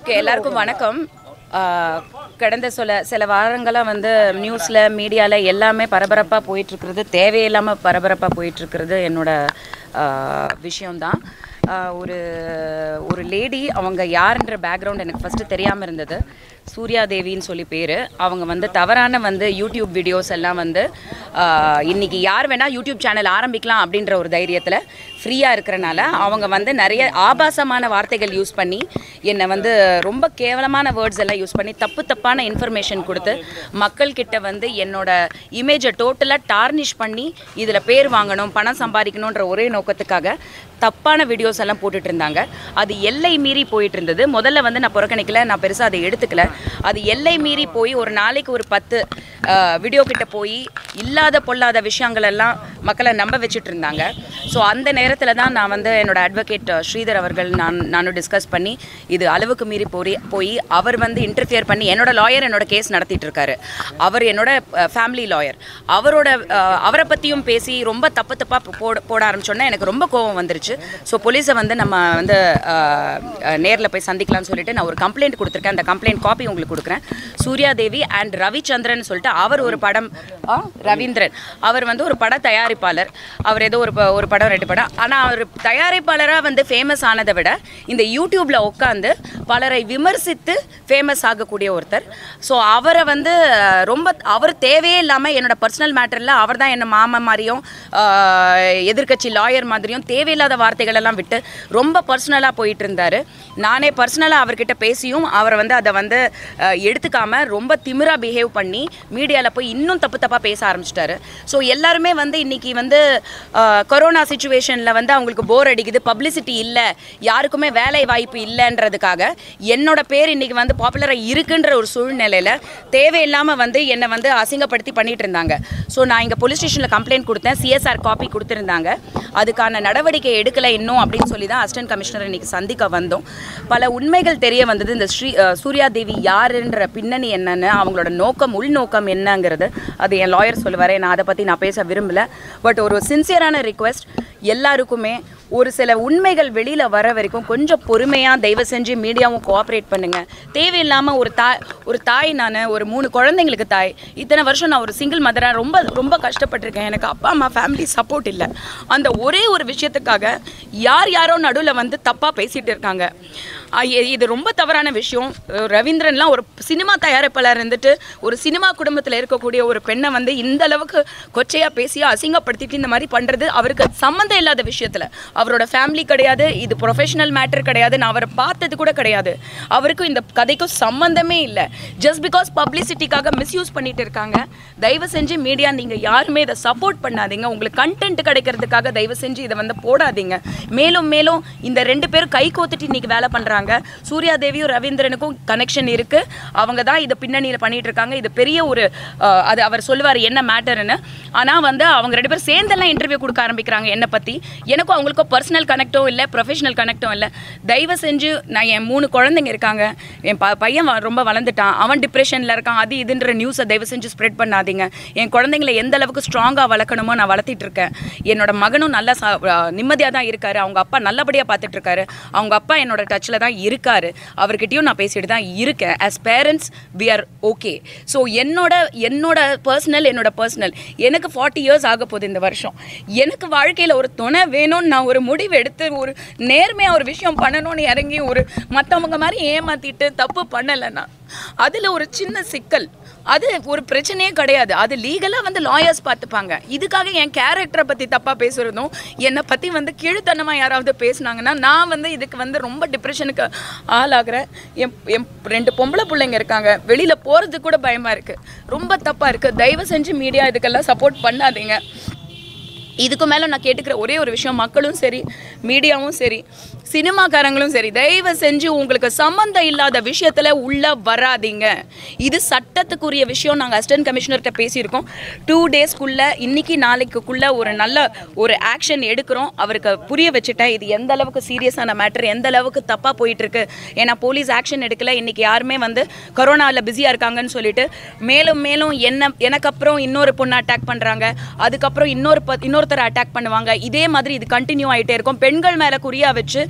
Okay எல்லாருக்கும் வணக்கம் ஆஹ், கடந்த சில சில வாரங்களாக வந்து நியூஸில் மீடியாவில் எல்லாமே பரபரப்பாக போயிட்டுருக்கிறது தேவையில்லாமல் பரபரப்பாக போயிட்டுருக்கிறது என்னோட ஆஹ், விஷயம்தான் ஆஹ், ஒரு ஒரு லேடி அவங்க யாருன்ற பேக்ரவுண்ட் எனக்கு ஃபஸ்ட்டு தெரியாமல் இருந்தது சூர்யா தேவின்னு சொல்லி பேர் அவங்க வந்து தவறான வந்து யூடியூப் வீடியோஸ் எல்லாம் வந்து ஆஹ், இன்னைக்கு யார் வேணால் யூடியூப் சேனல் ஆரம்பிக்கலாம் அப்படின்ற ஒரு தைரியத்தில் ஃப்ரீயாக இருக்கிறனால அவங்க வந்து நிறைய ஆபாசமான வார்த்தைகள் யூஸ் பண்ணி என்னை வந்து ரொம்ப கேவலமான வேர்ட்ஸ் எல்லாம் யூஸ் பண்ணி தப்பு தப்பான இன்ஃபர்மேஷன் கொடுத்து மக்கள்கிட்ட வந்து என்னோட இமேஜை டோட்டலாக டார்னிஷ் பண்ணி இதில் பேர் வாங்கணும் பணம் சம்பாதிக்கணுன்ற ஒரே நோக்கத்துக்காக தப்பான வீடியோஸ் எல்லாம் போட்டுட்டு இருந்தாங்க அது எல்லை மீறி போயிட்டு இருந்தது முதல்ல வந்து நான் புறக்கணிக்கல நான் பெருசாக அதை எடுத்துக்கல அது எல்லை மீறி போய் ஒரு நாளைக்கு ஒரு பத்து வீடியோ கிட்ட போய் இல்லாத பொல்லாத விஷயங்கள் எல்லாம் மக்களை நம்ப வச்சுட்டு இருந்தாங்க ஸோ அந்த நேரத்தில் தான் நான் வந்து என்னோட அட்வொகேட் ஸ்ரீதர் அவர்கள் நான் நானும் டிஸ்கஸ் பண்ணி இது அளவுக்கு மீறி போய் போய் அவர் வந்து இன்டர்ஃபியர் பண்ணி என்னோட லாயர் என்னோட கேஸ் நடத்திட்டு இருக்காரு அவர் என்னோட ஃபேமிலி லாயர் அவரோட அஹ், அவரை பற்றியும் பேசி ரொம்ப தப்பு தப்பாக போட போட ஆரம்பிச்சோன்னே எனக்கு ரொம்ப கோவம் வந்துருச்சு ஸோ போலீஸை வந்து நம்ம வந்து நேரில் போய் சந்திக்கலாம்னு சொல்லிட்டு நான் ஒரு கம்ப்ளைண்ட் கொடுத்துருக்கேன் அந்த கம்ப்ளைண்ட் காப்பி உங்களுக்கு கொடுக்குறேன் சூர்யா தேவி அண்ட் ரவிச்சந்திரன் சொல்லிட்டு அவர் ஒரு படம் ஆ, ரவீந்திரன் அவர் வந்து ஒரு பட தயாரிப்பாளர் அவர் ஏதோ ஒரு ப- ஒரு படம் ரெண்டு படம் ஆனால் அவர் தயாரிப்பாளராக வந்து ஃபேமஸ் ஆனதை விட இந்த யூடியூப்பில் உட்காந்து பலரை விமர்சித்து ஃபேமஸ் ஆகக்கூடிய ஒருத்தர் ஸோ அவரை வந்து அஹ், ரொம்ப அவர் தேவையே இல்லாமல் என்னோட பர்சனல் மேட்டரில் அவர் தான் என்ன மாமா மாதிரியும் எதிர்க்கட்சி லாயர் மாதிரியும் தேவையில்லாத வார்த்தைகள் எல்லாம் விட்டு ரொம்ப பர்சனலாக போயிட்டு இருந்தார் நானே பர்சனலாக அவர்கிட்ட பேசியும் அவரை வந்து அதை வந்து அஹ், எடுத்துக்காம ரொம்ப திமிரா பிஹேவ் பண்ணி மீடியாவில் போய் இன்னும் தப்பு தப்பாக பேச ஆரம்பிச்சிட்டாரு ஸோ எல்லாருமே வந்து இன்னைக்கு வந்து அஹ், கொரோனா சுச்சுவேஷனில் வந்து அவங்களுக்கு போர் அடிக்குது பப்ளிசிட்டி இல்லை யாருக்குமே வேலை வாய்ப்பு இல்லைன்றதுக்காக என்னோட பேர் இன்னைக்கு வந்து பாப்புலராக இருக்குன்ற ஒரு சூழ்நிலையில் தேவையில்லாமல் வந்து என்னை வந்து அசிங்கப்படுத்தி பண்ணிட்டு இருந்தாங்க ஸோ நான் இங்கே போலீஸ் ஸ்டேஷனில் கம்ப்ளைண்ட் கொடுத்தேன் சிஎஸ்ஆர் காப்பி கொடுத்துருந்தாங்க அதுக்கான நடவடிக்கை எடுக்கலை இன்னும் அப்படின்னு சொல்லி தான் அசிஸ்டன்ட் கமிஷனர் இன்னைக்கு சந்திக்க வந்தோம் பல உண்மைகள் தெரிய வந்தது இந்த ஸ்ரீ அஹ், சூர்யா தேவி யாருன்ற பின்னணி என்னன்னு அவங்களோட நோக்கம் உள்நோக்கம் என்னங்கிறது அது என் லாயர் சொல்லுவார் நான் அதை பற்றி நான் பேச விரும்பல பட் ஒரு சின்சியரான ரிக்வெஸ்ட் எல்லாருக்குமே ஒரு சில உண்மைகள் வெளியில் வர வரைக்கும் கொஞ்சம் பொறுமையாக தயவு செஞ்சு மீடியாவும் கோஆப்ரேட் பண்ணுங்க தேவையில்லாமல் ஒரு தாய் ஒரு தாய் நான் ஒரு மூணு குழந்தைங்களுக்கு தாய் இத்தனை வருஷம் நான் ஒரு சிங்கிள் மதராக ரொம்ப ரொம்ப கஷ்டப்பட்டிருக்கேன் எனக்கு அப்பா அம்மா ஃபேமிலி சப்போர்ட் இல்லை அந்த ஒரே ஒரு விஷயத்துக்காக யார் யாரோ நடுவில் வந்து தப்பாக பேசிட்டு இருக்காங்க ஆ, இ- இது ரொம்ப தவறான விஷயம் அஹ் ரவீந்திரன்லாம் ஒரு சினிமா தயாரிப்பாளர் இருந்துட்டு ஒரு சினிமா குடும்பத்தில் இருக்கக்கூடிய ஒரு பெண்ணை வந்து இந்த அளவுக்கு கொச்சையாக பேசி அசிங்கப்படுத்திட்டு இந்த மாதிரி பண்ணுறது அவருக்கு சம்மந்தம் இல்லாத விஷயத்தில் அவரோட ஃபேமிலி கிடையாது இது ப்ரொஃபஷனல் மேட்டர் கிடையாது நான் அவரை பார்த்தது கூட கிடையாது அவருக்கும் இந்த கதைக்கும் சம்மந்தமே இல்லை ஜஸ்ட் பிகாஸ் பப்ளிசிட்டிக்காக மிஸ்யூஸ் பண்ணிட்டு இருக்காங்க தயவு செஞ்சு மீடியா நீங்கள் யாருமே இதை சப்போர்ட் பண்ணாதீங்க உங்களுக்கு கண்டென்ட் கிடைக்கிறதுக்காக தயவு செஞ்சு இதை வந்து போடாதீங்க மேலும் மேலும் இந்த ரெண்டு பேரும் கை கோத்துட்டு இன்னைக்கு வேலை பண்ணுறாங்க சூர்யா தேவியும் ரவீந்திரனுக்கும் கனெக்ஷன் இருக்கு அவங்க தான் இதை பின்னணியில் பண்ணிட்டு இருக்காங்க இது பெரிய ஒரு அஹ், அது அவர் சொல்லுவார் என்ன மேட்டர்னு ஆனால் வந்து அவங்க ரெண்டு பேரும் சேர்ந்தெல்லாம் இன்டர்வியூ கொடுக்க ஆரம்பிக்கிறாங்க என்னை பற்றி எனக்கும் அவங்களுக்கும் பர்சனல் கனெக்டும் இல்லை ப்ரொஃபஷனல் கனெக்டும் இல்லை தயவு செஞ்சு நான் என் மூணு குழந்தைங்க இருக்காங்க என் ப பையன் வ- ரொம்ப வளர்ந்துட்டான் அவன் டிப்ரெஷனில் இருக்கான் அது இதுன்ற நியூஸை தயவு செஞ்சு ஸ்ப்ரெட் பண்ணாதீங்க என் குழந்தைங்களை எந்த அளவுக்கு ஸ்ட்ராங்காக வளர்க்கணுமோ நான் வளர்த்திட்டு இருக்கேன் என்னோட மகனும் நல்லா நிம்மதியாக தான் இருக்காரு அவங்க அப்பா நல்லபடியாக பார்த்துட்டு இருக்காரு அவங்க அப்பா என்னோட டச்சில் தான் இருக்காரு அவர்கிட்டயும் நான் பேசிட்டு தான் இருக்கேன் as parents we are okay so என்னோட என்னோட பர்சனல் என்னோட பர்சனல் எனக்கு ஃபார்ட்டி இயர்ஸ் ஆக போகுது இந்த வருஷம் எனக்கு வாழ்க்கையில் ஒரு துணை வேணும்னு நான் ஒரு முடிவு எடுத்து ஒரு நேர்மையாக ஒரு விஷயம் பண்ணணும்னு இறங்கி ஒரு மற்றவங்க மாதிரி ஏமாத்திட்டு தப்பு பண்ணலைன்னா அதில் ஒரு சின்ன சிக்கல் அது ஒரு பிரச்சனையே கிடையாது அது லீகலாக வந்து லாயர்ஸ் பார்த்துப்பாங்க இதுக்காக என் கேரக்டரை பற்றி தப்பாக பேசுகிறதும் என்னை பற்றி வந்து கீழ்த்தனமாக யாராவது பேசுனாங்கன்னா நான் வந்து இதுக்கு வந்து ரொம்ப டிப்ரெஷனுக்கு ஆளாகிறேன் என் என் ரெண்டு பொம்பளை பிள்ளைங்க இருக்காங்க வெளியில் போகிறதுக்கு கூட பயமாக இருக்குது ரொம்ப தப்பாக இருக்குது தயவு செஞ்சு மீடியா இதுக்கெல்லாம் சப்போர்ட் பண்ணாதீங்க இதுக்கு மேலே நான் கேட்டுக்கிற ஒரே ஒரு விஷயம் மக்களும் சரி மீடியாவும் சரி சினிமாக்காரங்களும் சரி தயவு செஞ்சு உங்களுக்கு சம்மந்தம் இல்லாத விஷயத்தில் உள்ள வராதீங்க இது சட்டத்துக்குரிய விஷயம் நாங்கள் அசிஸ்டன்ட் கமிஷனர்கிட்ட பேசியிருக்கோம் டூ டேஸ்க்குள்ளே இன்னைக்கு நாளைக்குள்ளே ஒரு நல்ல ஒரு ஆக்ஷன் எடுக்கிறோம் அவருக்கு புரிய வச்சுட்டேன் இது எந்த அளவுக்கு சீரியஸான மேட்டர் எந்த அளவுக்கு தப்பாக போயிட்டுருக்கு ஏன்னா போலீஸ் ஆக்ஷன் எடுக்கல இன்னைக்கு யாருமே வந்து கொரோனாவில் பிஸியாக இருக்காங்கன்னு சொல்லிட்டு மேலும் மேலும் என்ன எனக்கு அப்புறம் இன்னொரு பொண்ணை அட்டாக் பண்ணுறாங்க அதுக்கப்புறம் இன்னொரு ப இன்னொருத்தரை அட்டாக் பண்ணுவாங்க இதே மாதிரி இது கண்டினியூ ஆகிட்டே இருக்கும் பெண்கள் மேலே குறியா வச்சு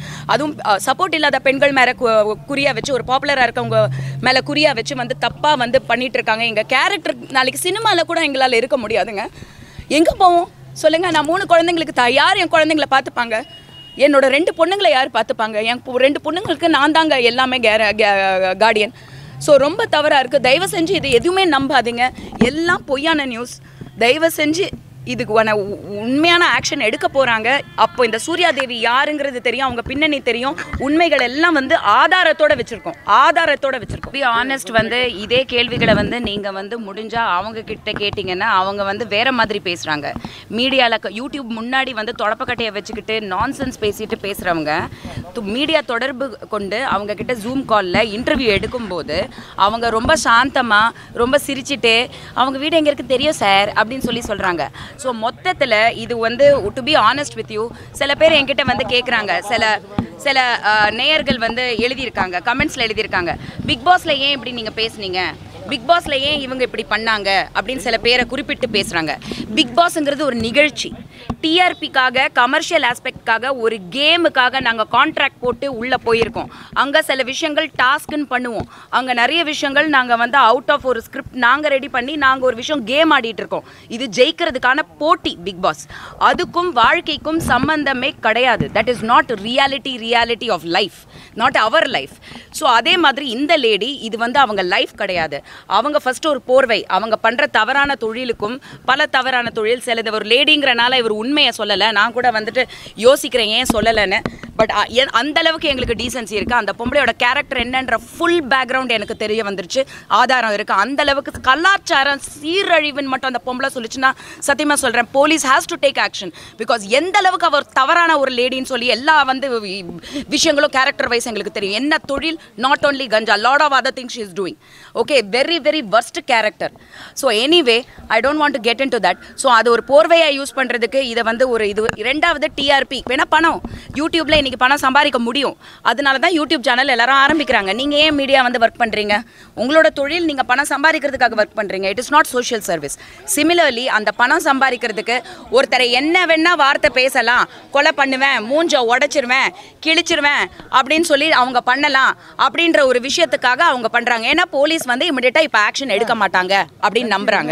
அதுவும் சப்போர்ட் இல்லாத பெண்கள் மேலே குறியா வச்சு ஒரு பாப்புலராக இருக்கவங்க மேலே குறியா வச்சு வந்து தப்பாக வந்து பண்ணிட்டு இருக்காங்க எங்கள் கேரக்டர் நாளைக்கு சினிமாவில் கூட எங்களால் இருக்க முடியாதுங்க எங்கே போவோம் சொல்லுங்க நான் மூணு குழந்தைங்களுக்கு தா யார் என் குழந்தைங்கள பார்த்துப்பாங்க என்னோட ரெண்டு பொண்ணுங்களை யார் பார்த்துப்பாங்க என் பொ- ரெண்டு பொண்ணுங்களுக்கு நான் தாங்க எல்லாமே கார்டியன் ஸோ ரொம்ப தவறாக இருக்குது தயவு செஞ்சு இது எதுவுமே நம்பாதீங்க எல்லாம் பொய்யான நியூஸ் தயவு செஞ்சு இதுக்கு உன- உ- உண்மையான ஆக்ஷன் எடுக்க போகிறாங்க அப்போ இந்த சூர்யா தேவி யாருங்கிறது தெரியும் அவங்க பின்னணி தெரியும் உண்மைகள் எல்லாம் வந்து ஆதாரத்தோட வச்சுருக்கோம் ஆதாரத்தோட வச்சுருக்கோம் பி ஆனஸ்ட் வந்து இதே கேள்விகளை வந்து நீங்கள் வந்து முடிஞ்சால் அவங்க கிட்ட கேட்டிங்கன்னா அவங்க வந்து வேற மாதிரி பேசுகிறாங்க மீடியாவில் யூடியூப் முன்னாடி வந்து தொடப்பக்கட்டையை வச்சுக்கிட்டு நான்சென்ஸ் பேசிட்டு பேசுகிறவங்க மீடியா தொடர்பு கொண்டு அவங்க கிட்ட ஜூம் காலில் இன்டர்வியூ எடுக்கும்போது அவங்க ரொம்ப சாந்தமாக ரொம்ப சிரிச்சிட்டு அவங்க வீடு எங்கே இருக்கு தெரியும் சார் அப்படின்னு சொல்லி சொல்கிறாங்க ஸோ மொத்தத்தில் இது வந்து to be honest with you சில பேர் என்கிட்ட வந்து கேட்குறாங்க சில சில அஹ், நேயர்கள் வந்து எழுதியிருக்காங்க கமெண்ட்ஸில் எழுதியிருக்காங்க பிக் பாஸில் ஏன் இப்படி நீங்கள் பேசுனீங்க பிக் பாஸ்ல ஏன் இவங்க இப்படி பண்ணாங்க அப்படின்னு சில பேரை குறிப்பிட்டு பேசுறாங்க பிக் பாஸ்ங்கிறது ஒரு நிகழ்ச்சி டிஆர்பிக்காக கமர்ஷியல் ஆஸ்பெக்ட்காக ஒரு கேமுக்காக நாங்கள் கான்ட்ராக்ட் போட்டு உள்ளே போயிருக்கோம் அங்கே சில விஷயங்கள் டாஸ்க்குன்னு பண்ணுவோம் அங்கே நிறைய விஷயங்கள் நாங்கள் வந்து அவுட் ஆஃப் ஒரு ஸ்கிரிப்ட் நாங்கள் ரெடி பண்ணி நாங்கள் ஒரு விஷயம் கேம் ஆடிட்டு இருக்கோம் இது ஜெயிக்கிறதுக்கான போட்டி பிக் பாஸ் அதுக்கும் வாழ்க்கைக்கும் சம்பந்தமே கிடையாது that is not reality reality of life not our life so அதே மாதிரி இந்த லேடி இது வந்து அவங்க லைஃப் கிடையாது அவங்க ஃபர்ஸ்ட் ஒரு போர்வை அவங்க பண்ற தவறான தொழிலுக்கும் பல தவறான தொழில் சிலது ஒரு லேடிங்கிறனால இவர் உண்மையை சொல்லலை நான் கூட வந்துட்டு யோசிக்கிறேன் ஏன் சொல்லலைன்னு பட் அந்த அளவுக்கு எங்களுக்கு டீசன்சி இருக்கு அந்த பொம்பளையோட கேரக்டர் என்னன்ற ஃபுல் பேக்ரவுண்ட் எனக்கு தெரிய வந்துருச்சு ஆதாரம் இருக்கு அந்த அளவுக்கு கலாச்சாரம் சீரழிவுன்னு மட்டும் அந்த பொம்பளை சொல்லிச்சுன்னா சத்தியமா சொல்றேன் police has to take action because எந்த அளவுக்கு அவர் தவறான ஒரு லேடின்னு சொல்லி எல்லா வந்து வி- விஷயங்களும் கேரக்டர் வைஸ் எங்களுக்கு தெரியும் என்ன தொழில் not only ganja lot of other things is doing okay very very worst character so anyway I don't want to get into that so அது ஒரு போர்வையாக யூஸ் பண்ணுறதுக்கு இதை வந்து ஒரு இது ரெண்டாவது டிஆர்பி வேணா பணம் யூடியூப்ல இன்னைக்கு பணம் சம்பாதிக்க முடியும் அதனால தான் யூடியூப் சேனல் எல்லாரும் ஆரம்பிக்கிறாங்க நீங்கள் ஏன் மீடியா வந்து ஒர்க் பண்ணுறீங்க உங்களோட தொழில் நீங்கள் பணம் சம்பாதிக்கிறதுக்காக ஒர்க் பண்ணுறீங்க it is not social service similarly அந்த பணம் சம்பாதிக்கிறதுக்கு ஒருத்தரை என்ன வேணா வார்த்தை பேசலாம் கொலை பண்ணுவேன் மூஞ்ச உடைச்சிருவேன் கிழிச்சிருவேன் அப்படின்னு சொல்லி அவங்க பண்ணலாம் அப்படின்ற ஒரு விஷயத்துக்காக அவங்க பண்றாங்க ஏன்னா போலீஸ் வந்து இமிடியட்டா இப்போ ஆக்ஷன் எடுக்க மாட்டாங்க அப்படின்னு நம்புறாங்க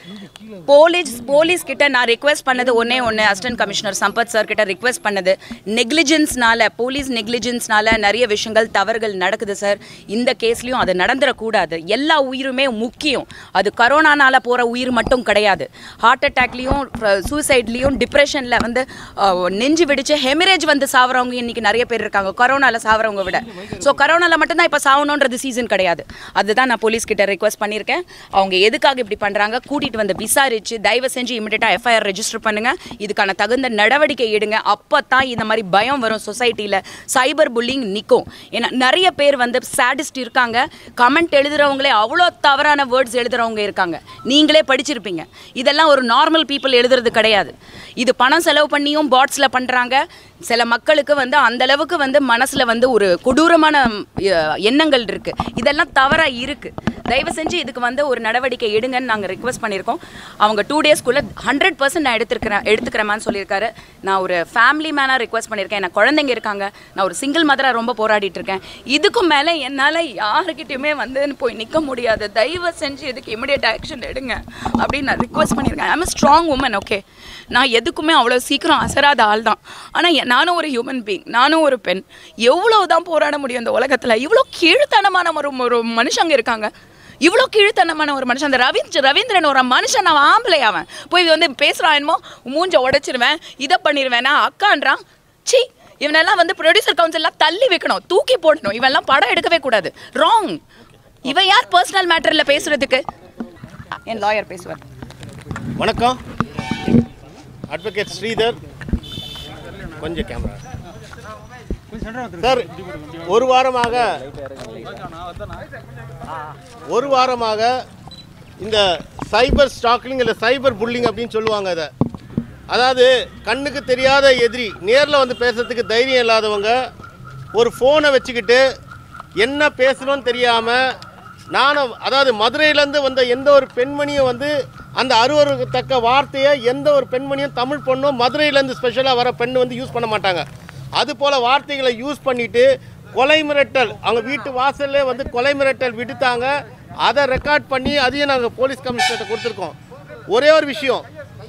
போலீஸ் போலீஸ் கிட்ட நான் ரிக்வெஸ்ட் பண்ணது ஒண்ணே ஒன்று அசிஸ்டன்ட் கமிஷனர் சம்பத் சார் கிட்ட ரிக்வெஸ்ட் பண்ணது நெக்லிஜென்ஸ்னால போலீஸ் நெக்லிஜென்ஸ்னால நிறைய விஷயங்கள் தவறுகள் நடக்குது சார் இந்த கேஸ்லயும் அது நடந்துடக்கூடாது எல்லா உயிருமே முக்கியம் அது கரோனானால போற உயிர் மட்டும் கிடையாது ஹார்ட் அட்டாக்லேயும் சூசைட்லேயும் டிப்ரெஷனில் வந்து அஹ், நெஞ்சு வெடிச்சு ஹெமரேஜ் வந்து சாவறவங்க இன்னைக்கு நிறைய பேர் இருக்காங்க கரோனால சாவறவங்க விட ஸோ கரோனால மட்டும்தான் இப்போ சாவணுன்றது சீசன் கிடையாது அதுதான் நான் போலீஸ் கிட்ட ரிக்வெஸ்ட் பண்ணியிருக்கேன் அவங்க எதுக்காக இப்படி பண்றாங்க கூட்டிட்டு வந்து விசாரிச்சு தயவு செஞ்சு இமிடியட்டா எஃப்ஐஆர் ரெஜிஸ்டர் பண்ணுங்க இதுக்கான தகுந்த நடவடிக்கை எடுங்க அப்பதான் இந்த மாதிரி பயம் வரும் சொசைட்டில சைபர் புல்லிங் நிற்கும் ஏன்னா நிறைய பேர் வந்து சாடிஸ்ட் இருக்காங்க கமெண்ட் எழுதுறவங்களே அவ்வளோ தவறான வேர்ட்ஸ் எழுதுறவங்க இருக்காங்க நீங்களே படிச்சிருப்பீங்க இதெல்லாம் ஒரு நார்மல் பீப்புள் எழுதுறது கிடையாது இது பணம் செலவு பண்ணியும் பாட்ஸில் பண்றாங்க சில மக்களுக்கு வந்து அந்த அளவுக்கு வந்து மனசுல வந்து ஒரு கொடூரமான அஹ், எண்ணங்கள் இருக்கு இதெல்லாம் தவறா இருக்கு தயவு செஞ்சு இதுக்கு வந்து ஒரு நடவடிக்கை எடுங்கன்னு நாங்கள் ரிக்வெஸ்ட் பண்ணியிருக்கோம் அவங்க டூ டேஸ்க்குள்ளே ஹண்ட்ரட் பர்சன்ட் நான் எடுத்துருக்கிறேன் எடுத்துக்கிறேமான்னு சொல்லியிருக்காரு நான் ஒரு ஃபேமிலி மேனாக ரிக்வெஸ்ட் பண்ணியிருக்கேன் எனக்கு குழந்தைங்க இருக்காங்க நான் ஒரு சிங்கிள் மதராக ரொம்ப போராடிட்டு இருக்கேன் இதுக்கும் மேலே என்னால் யாருக்கிட்டையுமே வந்து போய் நிற்க முடியாது தயவு செஞ்சு இதுக்கு இமிடியட் ஆக்ஷன் எடுங்க அப்படின்னு நான் ரிக்வெஸ்ட் பண்ணியிருக்கேன் ஐம் ஸ்ட்ராங் உமன் ஓகே நான் எதுக்குமே அவ்வளோ சீக்கிரம் அசராத ஆள் தான் ஆனால் நானும் ஒரு ஹியூமன் பீங் நானும் ஒரு பெண் எவ்வளோ தான் போராட முடியும் இந்த உலகத்தில் இவ்வளோ கீழ்த்தனமான ஒரு ஒரு மனுஷங்க இருக்காங்க இவ்வளோ கீழ்த்தனமான ஒரு மனுஷன் அந்த ரவீந்திர ரவீந்திரன் ஒரு மனுஷன் அவன் ஆம்பளை அவன் போய் வந்து பேசுகிறான் என்னமோ மூஞ்ச உடைச்சிருவேன் இதை பண்ணிடுவேன் அக்கான்றான் சி இவனெல்லாம் வந்து ப்ரொடியூசர் கவுன்சில்லாம் தள்ளி வைக்கணும் தூக்கி போடணும் இவெல்லாம் படம் எடுக்கவே கூடாது ராங் இவன் யார் பர்சனல் மேட்டரில் பேசுறதுக்கு என் லாயர் பேசுவார் வணக்கம் அட்வொகேட் ஸ்ரீதர் கொஞ்சம் கேமரா சார் ஒரு வாரமாக ஒரு வாரமாக இந்த சைபர் ஸ்டாக்லிங் இல்லை சைபர் புல்லிங் அப்படின்னு சொல்லுவாங்க அதை அதாவது கண்ணுக்கு தெரியாத எதிரி நேரில் வந்து பேசுறதுக்கு தைரியம் இல்லாதவங்க ஒரு ஃபோனை வச்சுக்கிட்டு என்ன பேசணும்னு தெரியாமல் நானும் அதாவது மதுரையிலேருந்து வந்த எந்த ஒரு பெண்மணியும் வந்து அந்த அருவருக்கத்தக்க வார்த்தையை எந்த ஒரு பெண்மணியும் தமிழ் பொண்ணும் மதுரையிலேருந்து ஸ்பெஷலாக வர பெண் வந்து யூஸ் பண்ண மாட்டாங்க அது போல வார்த்தைகளை யூஸ் பண்ணிட்டு கொலை மிரட்டல் அவங்க வீட்டு வாசல்லே வந்து கொலை மிரட்டல் விடுத்தாங்க அதை ரெக்கார்ட் பண்ணி அதையும் நாங்கள் போலீஸ் கமிஷனர்கிட்ட கொடுத்துருக்கோம் ஒரே ஒரு விஷயம்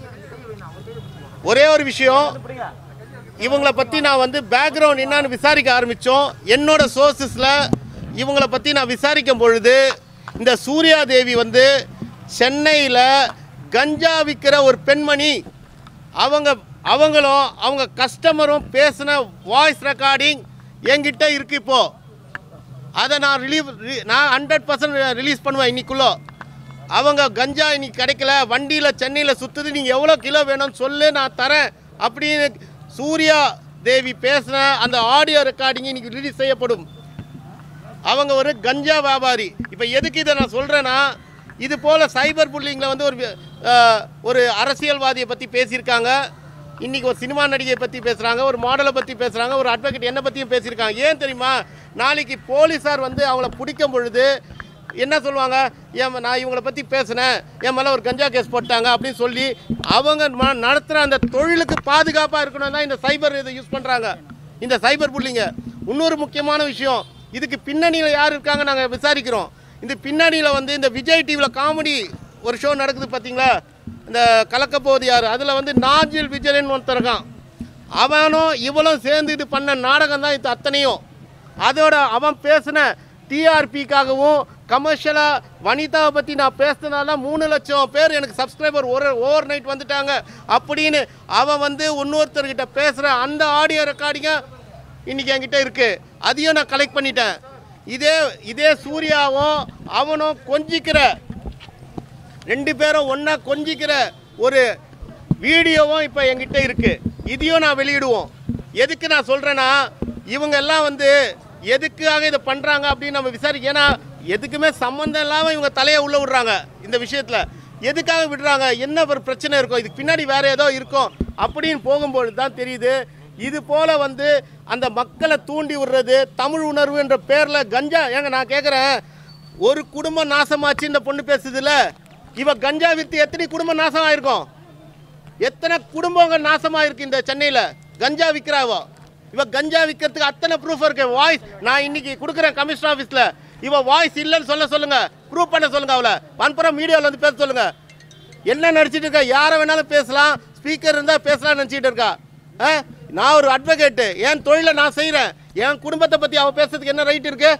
ஒரே ஒரு விஷயம் இவங்களை பற்றி நான் வந்து பேக்ரவுண்ட் என்னன்னு விசாரிக்க ஆரம்பித்தோம் என்னோட சோர்சஸில் இவங்களை பற்றி நான் விசாரிக்கும் பொழுது இந்த சூர்யா தேவி வந்து சென்னையில் கஞ்சா விற்கிற ஒரு பெண்மணி அவங்க அவங்களும் அவங்க கஸ்டமரும் பேசின வாய்ஸ் ரெக்கார்டிங் என்கிட்ட இருக்கு இப்போ அதை நான் ரிலீவ் நான் ஹண்ட்ரட் பர்சன்ட் ரிலீஸ் பண்ணுவேன் இன்னைக்குள்ளோ அவங்க கஞ்சா இன்னைக்கு கிடைக்கல வண்டியில் சென்னையில் சுற்றுது நீங்கள் எவ்வளோ கிலோ வேணும்னு சொல்லு நான் தரேன் அப்படின்னு சூர்யா தேவி பேசின அந்த ஆடியோ ரெக்கார்டிங் இன்னைக்கு ரிலீஸ் செய்யப்படும் அவங்க ஒரு கஞ்சா வியாபாரி இப்போ எதுக்கு இதை நான் சொல்கிறேன்னா இது போல் சைபர் புல்லிங்கில் வந்து ஒரு அஹ், ஒரு அரசியல்வாதியை பற்றி பேசியிருக்காங்க இன்றைக்கி ஒரு சினிமா நடிகை பற்றி பேசுகிறாங்க ஒரு மாடலை பற்றி பேசுகிறாங்க ஒரு அட்வொகேட் என்னை பற்றியும் பேசியிருக்காங்க ஏன் தெரியுமா நாளைக்கு போலீஸார் வந்து அவங்கள பிடிக்கும் பொழுது என்ன சொல்லுவாங்க ஏன் நான் இவங்களை பற்றி பேசினேன் என் மேலே ஒரு கஞ்சா கேஸ் போட்டாங்க அப்படின்னு சொல்லி அவங்க ம- நடத்துகிற அந்த தொழிலுக்கு பாதுகாப்பாக இருக்கணும் தான் இந்த சைபர் இதை யூஸ் பண்ணுறாங்க இந்த சைபர் புல்லிங்க இன்னொரு முக்கியமான விஷயம் இதுக்கு பின்னணியில் யார் இருக்காங்க நாங்கள் விசாரிக்கிறோம் இந்த பின்னணியில் வந்து இந்த விஜய் டிவியில் காமெடி ஒரு ஷோ நடக்குது பார்த்தீங்களா இந்த கலக்கப்போவது யார் அதில் வந்து நாஜில் விஜயன் ஒருத்தர் இருக்கான் அவனும் இவளும் சேர்ந்து இது பண்ண நாடகம் தான் இது அத்தனையும் அதோட அவன் பேசின டிஆர்பிக்காகவும் கமர்ஷியலாக வனிதாவை பற்றி நான் பேசுனதால மூணு லட்சம் பேர் எனக்கு சப்ஸ்கிரைபர் ஒரு ஓவர் நைட் வந்துட்டாங்க அப்படின்னு அவன் வந்து இன்னொருத்தர்கிட்ட பேசுகிற அந்த ஆடியோ ரெக்கார்டிங்க இன்னைக்கு என்கிட்ட இருக்குது அதையும் நான் கலெக்ட் பண்ணிட்டேன் இதே இதே சூர்யாவும் அவனும் கொஞ்சிக்கிற ரெண்டு பேரும் ஒன்றா கொஞ்சிக்கிற ஒரு வீடியோவும் இப்போ என்கிட்ட இருக்கு இதையும் நான் வெளியிடுவோம் எதுக்கு நான் சொல்கிறேன்னா இவங்க எல்லாம் வந்து எதுக்காக இதை பண்ணுறாங்க அப்படின்னு நம்ம விசாரிக்க ஏன்னா எதுக்குமே சம்மந்தம் இல்லாமல் இவங்க தலையை உள்ளே விடுறாங்க இந்த விஷயத்தில் எதுக்காக விடுறாங்க என்ன ஒரு பிரச்சனை இருக்கும் இதுக்கு பின்னாடி வேற ஏதோ இருக்கும் அப்படின்னு போகும்பொழுது தான் தெரியுது இது போல வந்து அந்த மக்களை தூண்டி விடுறது தமிழ் உணர்வு என்ற பேரில் கஞ்சா ஏங்க நான் கேட்குறேன் ஒரு குடும்பம் நாசமாச்சு இந்த பொண்ணு பேசுதுல இவ கஞ்சா வித்து எத்தனை குடும்பம் நாசம் ஆயிருக்கும் எத்தனை குடும்பங்கள் நாசமாயிருக்கு இந்த சென்னையில் கஞ்சா விற்கிறாவோ இவ கஞ்சா விற்கிறதுக்கு அத்தனை ப்ரூஃப் இருக்கு வாய்ஸ் நான் இன்னைக்கு கொடுக்குறேன் கமிஷனர் ஆஃபீஸில் இவ வாய்ஸ் இல்லைன்னு சொல்ல சொல்லுங்க ப்ரூவ் பண்ண சொல்லுங்க அவளை வன்புறம் மீடியாவில் வந்து பேச சொல்லுங்க என்ன நடிச்சிட்டு இருக்கா யாரை வேணாலும் பேசலாம் ஸ்பீக்கர் இருந்தால் பேசலாம்னு நினச்சிட்டு இருக்கா ஆ? நான் ஒரு அட்வொகேட்டு என் தொழிலை நான் செய்கிறேன் என் குடும்பத்தை பற்றி அவள் பேசுறதுக்கு என்ன ரைட் இருக்கு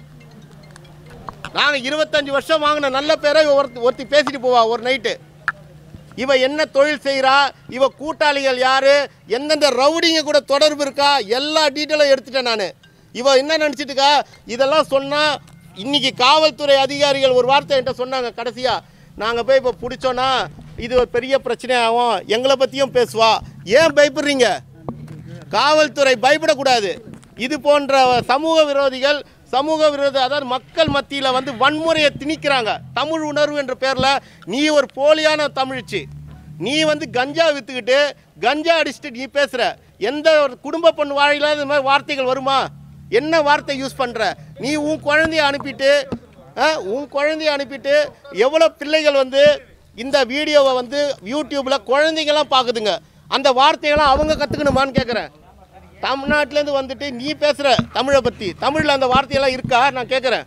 நாங்கள் இருபத்தஞ்சு வருஷம் வாங்கின நல்ல பேரை இவ ஒருத்தி ஒருத்தி பேசிட்டு போவா ஒரு நைட்டு இவ என்ன தொழில் செய்கிறா இவ கூட்டாளிகள் யாரு எந்தெந்த ரவுடிங்க கூட தொடர்பு இருக்கா எல்லா டீட்டெயிலும் எடுத்துட்டேன் நான் இவ என்ன நினச்சிட்டு இருக்கா இதெல்லாம் சொன்னால் இன்னைக்கு காவல்துறை அதிகாரிகள் ஒரு வார்த்தை என்கிட்ட சொன்னாங்க கடைசியாக நாங்கள் போய் இப்போ பிடிச்சோன்னா இது ஒரு பெரிய பிரச்சனை ஆகும் எங்களை பற்றியும் பேசுவா ஏன் பயப்படுறீங்க காவல்துறை பயப்படக்கூடாது இது போன்ற சமூக விரோதிகள் சமூக விரோத அதாவது மக்கள் மத்தியில் வந்து வன்முறையை திணிக்கிறாங்க தமிழ் உணர்வு என்ற பேரில் நீ ஒரு போலியான தமிழ்ச்சி நீ வந்து கஞ்சா விற்றுக்கிட்டு கஞ்சா அடிச்சுட்டு நீ பேசுகிற எந்த ஒரு குடும்ப பொண்ணு வாழையில இந்த மாதிரி வார்த்தைகள் வருமா என்ன வார்த்தை யூஸ் பண்ணுற நீ உன் குழந்தைய அனுப்பிட்டு ஆ, உன் குழந்தைய அனுப்பிட்டு எவ்வளோ பிள்ளைகள் வந்து இந்த வீடியோவை வந்து யூடியூப்பில் குழந்தைங்கலாம் பார்க்குதுங்க அந்த வார்த்தைகள்லாம் அவங்க கற்றுக்கணுமான்னு கேட்குறேன் தமிழ்நாட்டிலேருந்து வந்துட்டு நீ பேசுகிற தமிழை பற்றி தமிழில் அந்த வார்த்தையெல்லாம் இருக்கா நான் கேட்குறேன்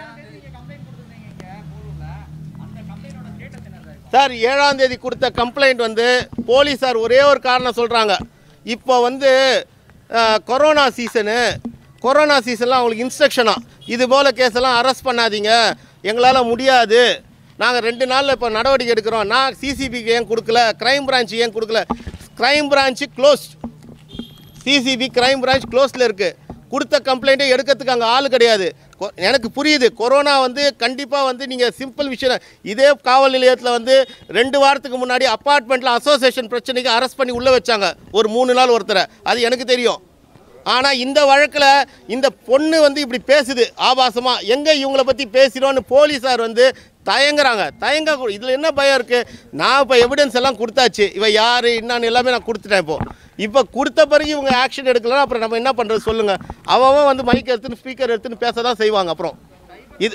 சார் ஏழாம் தேதி கொடுத்த கம்ப்ளைண்ட் வந்து போலீஸார் ஒரே ஒரு காரணம் சொல்கிறாங்க இப்போ வந்து அஹ், கொரோனா சீசனு கொரோனா சீசன்லாம் அவங்களுக்கு இன்ஸ்ட்ரக்ஷனா இது போல் கேஸெல்லாம் அரெஸ்ட் பண்ணாதீங்க எங்களால் முடியாது நாங்கள் ரெண்டு நாளில் இப்போ நடவடிக்கை எடுக்கிறோம் நான் சிசிபிக்கு ஏன் கொடுக்கல க்ரைம் பிரான்ச் ஏன் கொடுக்கல crime branch closed CCB crime branch க்ளோஸில் இருக்குது கொடுத்த கம்ப்ளைண்ட்டை எடுக்கிறதுக்கு அங்கே ஆள் கிடையாது கொ- எனக்கு புரியுது கொரோனா வந்து கண்டிப்பாக வந்து நீங்கள் சிம்பிள் விஷயம் இதே காவல் நிலையத்தில் வந்து ரெண்டு வாரத்துக்கு முன்னாடி அப்பார்ட்மெண்ட்டில் அசோசியேஷன் பிரச்சனைக்கு அரெஸ்ட் பண்ணி உள்ளே வச்சாங்க ஒரு மூணு நாள் ஒருத்தரை அது எனக்கு தெரியும் ஆனால் இந்த வழக்கில் இந்த பொண்ணு வந்து இப்படி பேசுது ஆபாசமாக எங்கே இவங்கள பற்றி பேசுகிறோன்னு போலீஸார் வந்து தயங்குறாங்க தயங்க இதில் என்ன பயம் இருக்குது நான் இப்போ எவிடன்ஸ் எல்லாம் கொடுத்தாச்சு இவ யார் என்னன்னு எல்லாமே நான் கொடுத்துட்டேன் இப்போ இப்போ கொடுத்த பிறகு இவங்க ஆக்ஷன் எடுக்கலாம் அப்புறம் நம்ம என்ன பண்ணுறது சொல்லுங்கள் அவன் வந்து மைக் எடுத்துன்னு ஸ்பீக்கர் எடுத்துன்னு பேச தான் செய்வாங்க அப்புறம் இது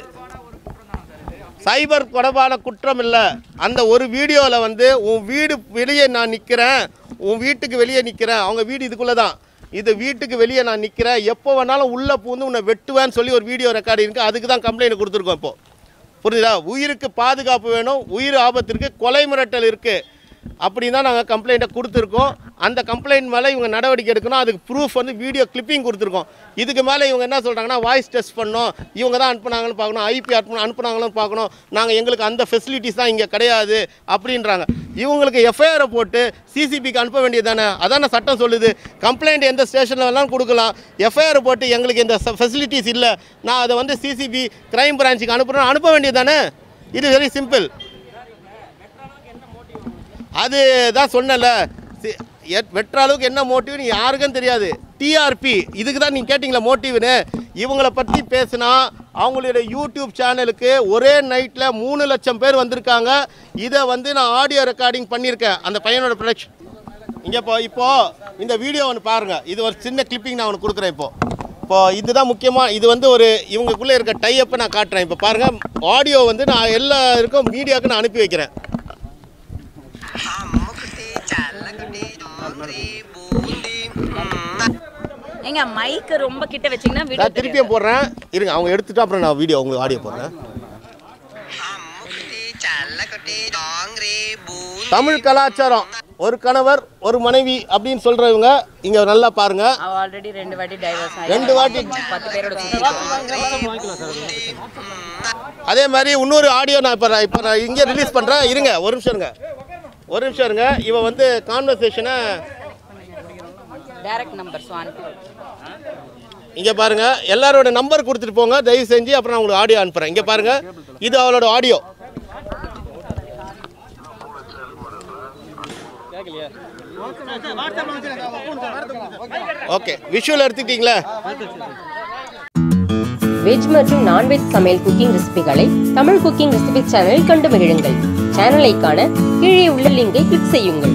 சைபர் தொடர்பான குற்றம் இல்லை அந்த ஒரு வீடியோவில் வந்து உன் வீடு வெளியே நான் நிற்கிறேன் உன் வீட்டுக்கு வெளியே நிற்கிறேன் அவங்க வீடு இதுக்குள்ளே தான் இது வீட்டுக்கு வெளியே நான் நிற்கிறேன் எப்போ வேணாலும் உள்ளே பூந்து உன்னை வெட்டுவேன்னு சொல்லி ஒரு வீடியோ ரெக்கார்டு இருக்குது அதுக்கு தான் கம்ப்ளைண்ட் கொடுத்துருக்கோம் இப்போ புரியுதா உயிருக்கு பாதுகாப்பு வேணும் உயிர் ஆபத்து இருக்குது கொலை மிரட்டல் இருக்குது அப்படின்னு தான் நாங்கள் கம்ப்ளைண்ட்டை கொடுத்துருக்கோம் அந்த கம்ப்ளைண்ட் மேலே இவங்க நடவடிக்கை எடுக்கணும் அதுக்கு ப்ரூஃப் வந்து வீடியோ கிளிப்பிங் கொடுத்துருக்கோம் இதுக்கு மேலே இவங்க என்ன சொல்கிறாங்கன்னா வாய்ஸ் டெஸ்ட் பண்ணோம் இவங்க தான் அனுப்புனாங்கன்னு பார்க்கணும் ஐபி அனுப்பு அனுப்புனாங்களும் பார்க்கணும் நாங்கள் எங்களுக்கு அந்த ஃபெசிலிட்டிஸ் தான் இங்கே கிடையாது அப்படின்றாங்க இவங்களுக்கு எஃப்ஐஆரை போட்டு சிசிபிக்கு அனுப்ப வேண்டியது தானே அதான சட்டம் சொல்லுது கம்ப்ளைண்ட் எந்த ஸ்டேஷனில் வேணாலும் கொடுக்கலாம் எஃப்ஐஆர் போட்டு எங்களுக்கு இந்த ஃபெசிலிட்டிஸ் இல்லை நான் அதை வந்து சிசிபி கிரைம் பிரான்ச்சுக்கு அனுப்புகிறேன் அனுப்ப வேண்டியது தானே இது வெரி சிம்பிள் அது தான் சொன்னல சி- எட்- வெட்டுற அளவுக்கு என்ன மோட்டிவ்னு யாருக்கும் தெரியாது டிஆர்பி இதுக்கு தான் நீங்கள் கேட்டிங்களா மோட்டிவ்னு இவங்கள பற்றி பேசுனா அவங்களுடைய யூடியூப் சேனலுக்கு ஒரே நைட்டில் மூணு லட்சம் பேர் வந்திருக்காங்க இதை வந்து நான் ஆடியோ ரெக்கார்டிங் பண்ணியிருக்கேன் அந்த பையனோட ப்ரொடக்ஷன் இங்கே இப்போ இப்போ இந்த வீடியோ ஒன்று பாருங்கள் இது ஒரு சின்ன கிளிப்பிங் நான் ஒன்று கொடுக்குறேன் இப்போ இப்போ இதுதான் முக்கியமாக இது வந்து ஒரு இவங்களுக்குள்ளே இருக்க டைப்பை நான் காட்டுறேன் இப்போ பாருங்கள் ஆடியோ வந்து நான் எல்லாருக்கும் மீடியாவுக்கு நான் அனுப்பி வைக்கிறேன் அம்முக்குட்டி சல்லக்குட்டி டோங்கரி பூந்தி ஏங்க மைக்கு ரொம்ப கிட்ட வச்சீங்கன்னா வீடியோ நான் திருப்பியும் போடுறேன் இருங்க அவங்க எடுத்துட்டு அப்புறம் நான் வீடியோ உங்களுக்கு ஆடியோ போடுறேன் அம்முக்குட்டி சல்லக்குட்டி டோங்கரி பூந்தி தமிழ் கலாச்சாரம் ஒரு கணவர் ஒரு மனைவி அப்படின்னு சொல்றவங்க இங்க நல்லா பாருங்க அவ ஆல்ரெடி ரெண்டு வாட்டி டைவர்ஸ் ரெண்டு வாட்டி பத்து பேரோட சுத்தி அதே மாதிரி இன்னொரு ஆடியோ நான் இப்போ இப்போ நான் இங்கே ரிலீஸ் பண்ணுறேன் இருங்க ஒரு நிமிஷம் இருங்க ஒரு நிமிஷம் இருங்க இவன் வந்து கான்வர்சேஷனை டைரக்ட் நம்பர் ஸோ அனுப்பி இங்கே பாருங்க எல்லாரோட நம்பர் கொடுத்துட்டு போங்க தயவு செஞ்சு அப்புறம் நான் உங்களுக்கு ஆடியோ அனுப்புகிறேன் இங்கே பாருங்க இது அவளோட ஆடியோ ஓகே விஷுவல் எடுத்துக்கிட்டீங்களா வெஜ் மற்றும் நான்வெஜ் சமையல் குக்கிங் ரெசிபிகளை தமிழ் குக்கிங் ரெசிபி சேனலில் கண்டு மகிழுங்கள் சேனலை காண கீழே உள்ள லிங்கை கிளிக் செய்யுங்கள்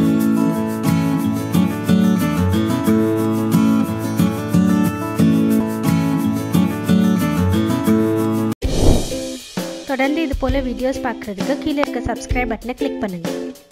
தொடர்ந்து இது போல் வீடியோஸ் பார்க்குறதுக்கு கீழே இருக்க சப்ஸ்கிரைப் பட்டனை கிளிக் பண்ணுங்கள்